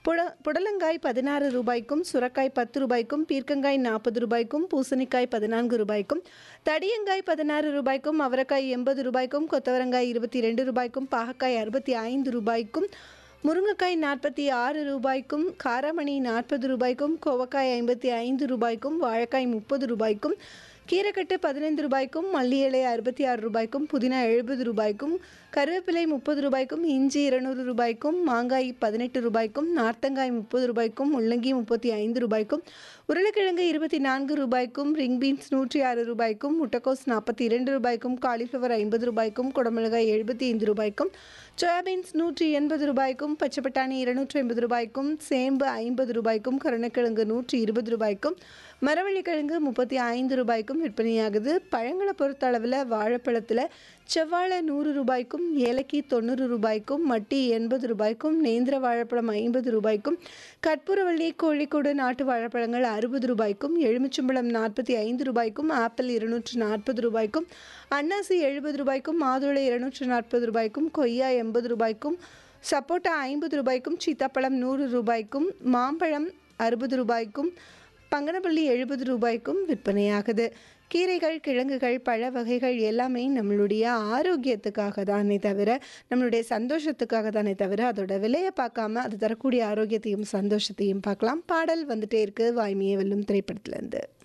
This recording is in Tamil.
புட புடலங்காய் பதினாறு ரூபாய்க்கும் சுரக்காய் பத்து ரூபாய்க்கும் பீர்க்கங்காய் நாற்பது ரூபாய்க்கும் பூசணிக்காய் பதினான்கு ரூபாய்க்கும் தடியங்காய் பதினாறு ரூபாய்க்கும் அவரைக்காய் எண்பது ரூபாய்க்கும் கொத்தவரங்காய் இருபத்தி ரெண்டு ரூபாய்க்கும் பாகக்காய் அறுபத்தி ஐந்து ரூபாய்க்கும் முருங்கைக்காய் நாற்பத்தி ஆறு ரூபாய்க்கும் காராமணி நாற்பது ரூபாய்க்கும் கோவக்காய் ஐம்பத்தி ஐந்து ரூபாய்க்கும் வாழைக்காய் முப்பது ரூபாய்க்கும் கீரைக்கட்டு பதினைந்து ரூபாய்க்கும் மல்லி இலை அறுபத்தி ஆறு ரூபாய்க்கும் புதினா எழுபது ரூபாய்க்கும் கருவேப்பிலை முப்பது ரூபாய்க்கும் இஞ்சி இருநூறு ரூபாய்க்கும் மாங்காய் பதினெட்டு ரூபாய்க்கும் நார்த்தங்காய் முப்பது ரூபாய்க்கும் முள்ளங்கி முப்பத்தி ஐந்து ரூபாய்க்கும் உருளைக்கிழங்கு இருபத்தி நான்கு ரூபாய்க்கும் ரிங் பீன்ஸ் நூற்றி ஆறு ரூபாய்க்கும் முட்டைக்கோஸ் நாற்பத்தி இரண்டு ரூபாய்க்கும் காலிஃப்ளவர் ஐம்பது ரூபாய்க்கும் குடமிளகாய் எழுபத்தி ஐந்து ரூபாய்க்கும் சோயாபீன்ஸ் நூற்றி எண்பது ரூபாய்க்கும் பச்சை பட்டாணி இருநூற்றி ஐம்பது ரூபாய்க்கும் சேம்பு ஐம்பது ரூபாய்க்கும் கருணக்கிழங்கு நூற்றி இருபது ரூபாய்க்கும் மரவள்ளிக்கிழங்கு முப்பத்தி ஐந்து ரூபாய்க்கும் விற்பனையாகுது பழங்களை பொறுத்தளவில் வாழைப்பழத்தில் செவ்வாழை நூறு ரூபாய்க்கும் ஏலக்கி தொண்ணூறு ரூபாய்க்கும் மட்டி எண்பது ரூபாய்க்கும் நேந்திர வாழைப்பழம் ஐம்பது ரூபாய்க்கும் கற்பூரவள்ளி கோழிக்கோடு நாட்டு வாழைப்பழங்கள் அறுபது ரூபாய்க்கும் எலுமிச்சம்பழம் நாற்பத்தி ஐந்து ரூபாய்க்கும் ஆப்பிள் இருநூற்று நாற்பது ரூபாய்க்கும் அன்னாசி எழுபது ரூபாய்க்கும் மாதுளை இருநூற்று நாற்பது ரூபாய்க்கும் கொய்யா எண்பது ரூபாய்க்கும் சப்போட்டா ஐம்பது ரூபாய்க்கும் சீத்தாப்பழம் நூறு ரூபாய்க்கும் மாம்பழம் அறுபது ரூபாய்க்கும் பங்கனப்பள்ளி எழுபது ரூபாய்க்கும் விற்பனையாகுது கீரைகள் கிழங்குகள் பழ வகைகள் எல்லாமே நம்மளுடைய ஆரோக்கியத்துக்காக தானே தவிர நம்மளுடைய சந்தோஷத்துக்காக தானே தவிர அதோட விலையை பார்க்காம அது தரக்கூடிய ஆரோக்கியத்தையும் சந்தோஷத்தையும் பார்க்கலாம் பாடல் வந்துட்டே இருக்கு வாய்மையை வெல்லும் திரைப்படத்துலேருந்து